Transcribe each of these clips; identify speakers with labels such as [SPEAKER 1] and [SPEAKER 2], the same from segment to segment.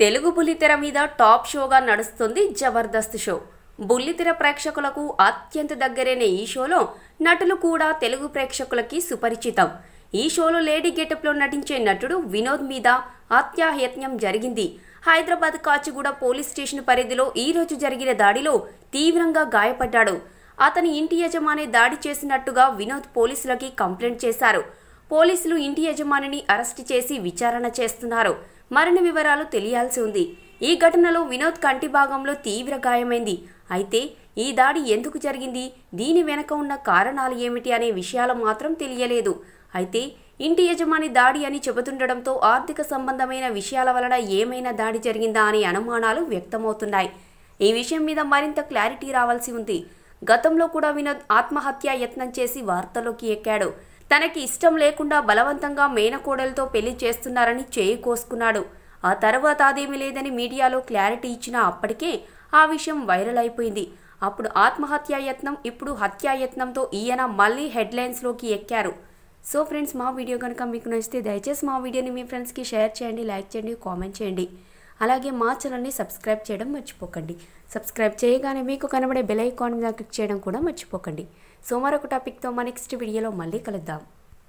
[SPEAKER 1] తెలుగు బుల్లితెర మీద టాప్ షోగా నడుస్తుంది జబర్దస్త్ షో బుల్లితెర ప్రేక్షకులకు అత్యంత దగ్గరైన ఈ షోలో నటులు కూడా తెలుగు ప్రేక్షకులకి సుపరిచితం ఈ షోలో లేడీ గెటప్లో నటించే నటుడు వినోద్ మీద హత్యాయత్నం జరిగింది హైదరాబాద్ కాచిగూడ పోలీస్ స్టేషన్ పరిధిలో ఈ రోజు జరిగిన దాడిలో తీవ్రంగా గాయపడ్డాడు అతని ఇంటి యజమాని దాడి చేసినట్టుగా వినోద్ పోలీసులకి కంప్లైంట్ చేశారు పోలీసులు ఇంటి యజమానిని అరెస్ట్ చేసి విచారణ చేస్తున్నారు మరిన్ని వివరాలు తెలియాల్సి ఉంది ఈ ఘటనలో వినోద్ కంటి భాగంలో తీవ్ర గాయమైంది అయితే ఈ దాడి ఎందుకు జరిగింది దీని వెనక ఉన్న కారణాలు ఏమిటి అనే విషయాలు మాత్రం తెలియలేదు అయితే ఇంటి యజమాని దాడి అని చెబుతుండడంతో ఆర్థిక సంబంధమైన విషయాల వలన ఏమైనా దాడి జరిగిందా అనే అనుమానాలు వ్యక్తమవుతున్నాయి ఈ విషయం మీద మరింత క్లారిటీ రావాల్సి ఉంది గతంలో కూడా వినోద్ ఆత్మహత్య యత్నం చేసి వార్తల్లోకి ఎక్కాడు తనకి ఇష్టం లేకుండా బలవంతంగా మేనకోడలతో పెళ్లి చేస్తున్నారని చేయి కోసుకున్నాడు ఆ తర్వాత అదేమీ లేదని మీడియాలో క్లారిటీ ఇచ్చినా అప్పటికే ఆ విషయం వైరల్ అయిపోయింది అప్పుడు ఆత్మహత్యా యత్నం ఇప్పుడు హత్యాయత్నంతో ఈయన మళ్ళీ హెడ్లైన్స్లోకి ఎక్కారు సో ఫ్రెండ్స్ మా వీడియో కనుక మీకు నచ్చితే దయచేసి మా వీడియోని మీ ఫ్రెండ్స్కి షేర్ చేయండి లైక్ చేయండి కామెంట్ చేయండి అలాగే మా ఛానల్ని సబ్స్క్రైబ్ చేయడం మర్చిపోకండి సబ్స్క్రైబ్ చేయగానే మీకు కనబడే బెల్ ఐకాన్ మీద క్లిక్ చేయడం కూడా మర్చిపోకండి సో మరొక టాపిక్తో మా నెక్స్ట్ వీడియోలో మళ్ళీ కలుద్దాం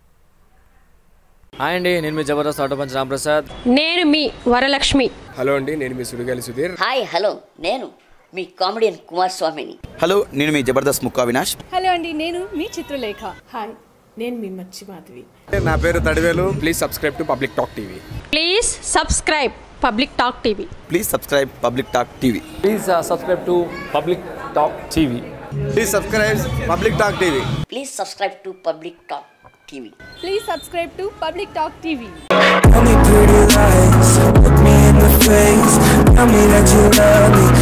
[SPEAKER 2] హాయ్ అండి నేను మీ జబర్దస్త్ ఆటో పంచ్ రాంప్రసాద్
[SPEAKER 3] నేను మీ వరలక్ష్మి
[SPEAKER 4] హలో అండి నేను మీ సుడిగాలి సుధీర్
[SPEAKER 5] హాయ్ హలో నేను మీ కామెడియన్ కుమార్ స్వామిని
[SPEAKER 6] హలో నేను మీ జబర్దస్త్ ముక్కా వినాష్
[SPEAKER 7] హలో అండి నేను మీ చిత్రలేఖ హాయ్ నేను మీ మచ్చి మాధవి
[SPEAKER 4] నా పేరు Thadivelu please subscribe to Public Talk TV
[SPEAKER 3] please subscribe Public Talk TV
[SPEAKER 6] please subscribe Public Talk TV
[SPEAKER 2] please subscribe to Public Talk TV
[SPEAKER 6] please subscribe Public Talk TV
[SPEAKER 5] please subscribe to Public Talk TV
[SPEAKER 7] please subscribe to Public Talk TV
[SPEAKER 8] Tell me pretty lies, look me in the face. Tell me that you love me,